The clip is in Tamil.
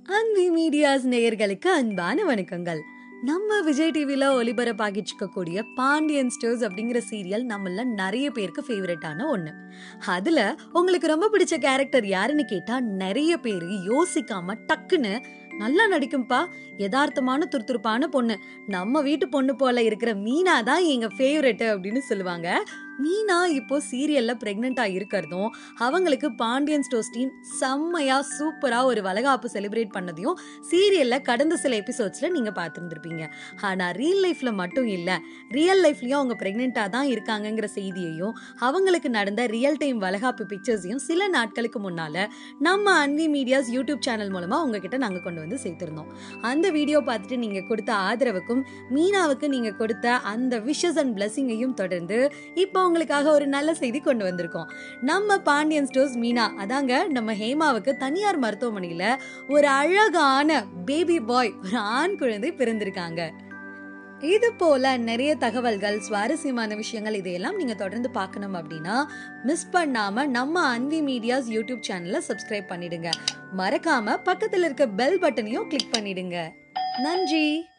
அன்பி மீடியாஸ் நேயர்களுக்கு அன்பான வணக்கங்கள் நம்ம விஜய் டிவில ஒளிபரப்பாகிட்டு இருக்கக்கூடிய பாண்டியன் ஸ்டோர்ஸ் அப்படிங்கிற சீரியல் நம்மள நிறைய பேருக்கு ஃபேவரட்டான ஒண்ணு அதுல உங்களுக்கு ரொம்ப பிடிச்ச கேரக்டர் யாருன்னு கேட்டா நிறைய பேர் யோசிக்காம டக்குன்னு நல்லா நடிக்கும்பா யதார்த்தமான துருதுருப்பான பொண்ணு நம்ம வீட்டு பொண்ணு போல இருக்கிற மீனா தான் எங்க ஃபேவரெட் அப்படின்னு சொல்லுவாங்க மீனா இப்போ சீரியல்ல பிரெக்னெண்டா இருக்கிறதும் அவங்களுக்கு பாண்டியன் ஸ்டோர்ஸ் டீம் செம்மையா சூப்பரா ஒரு வளகாப்பு செலிப்ரேட் பண்ணதையும் சீரியல்ல கடந்த சில எபிசோட்ஸ்ல நீங்க பார்த்துருந்துருப்பீங்க ஆனா ரியல் லைஃப்ல மட்டும் இல்ல ரியல் லைஃப்லயும் அவங்க பிரெக்னெண்டா தான் இருக்காங்கங்கிற செய்தியையும் அவங்களுக்கு நடந்த ரியல் டைம் வளகாப்பு பிக்சர்ஸையும் சில நாட்களுக்கு முன்னால நம்ம அன்வி மீடியாஸ் யூடியூப் சேனல் மூலமா உங்ககிட்ட நாங்க கொண்டு வந்து சேர்த்திருந்தோம் அந்த வீடியோ பார்த்துட்டு நீங்க கொடுத்த ஆதரவுக்கும் மீனாவுக்கு நீங்க கொடுத்த அந்த விஷஸ் அண்ட் பிளஸிங்கையும் தொடர்ந்து இப்போ உங்களுக்காக ஒரு நல்ல செய்தி கொண்டு வந்திருக்கோம் நம்ம பாண்டியன் ஸ்டோர்ஸ் மீனா அதாங்க நம்ம ஹேமாவுக்கு தனியார் மருத்துவமனையில ஒரு அழகான பேபி பாய் ஒரு ஆண் குழந்தை பிறந்திருக்காங்க இது போல நிறைய தகவல்கள் சுவாரஸ்யமான விஷயங்கள் இதையெல்லாம் நீங்க தொடர்ந்து பார்க்கணும் அப்படின்னா மிஸ் பண்ணாம நம்ம அன்வி மீடியாஸ் யூடியூப் சேனலை சப்ஸ்கிரைப் பண்ணிடுங்க மறக்காம பக்கத்துல இருக்க பெல் பட்டனையும் கிளிக் பண்ணிடுங்க நன்றி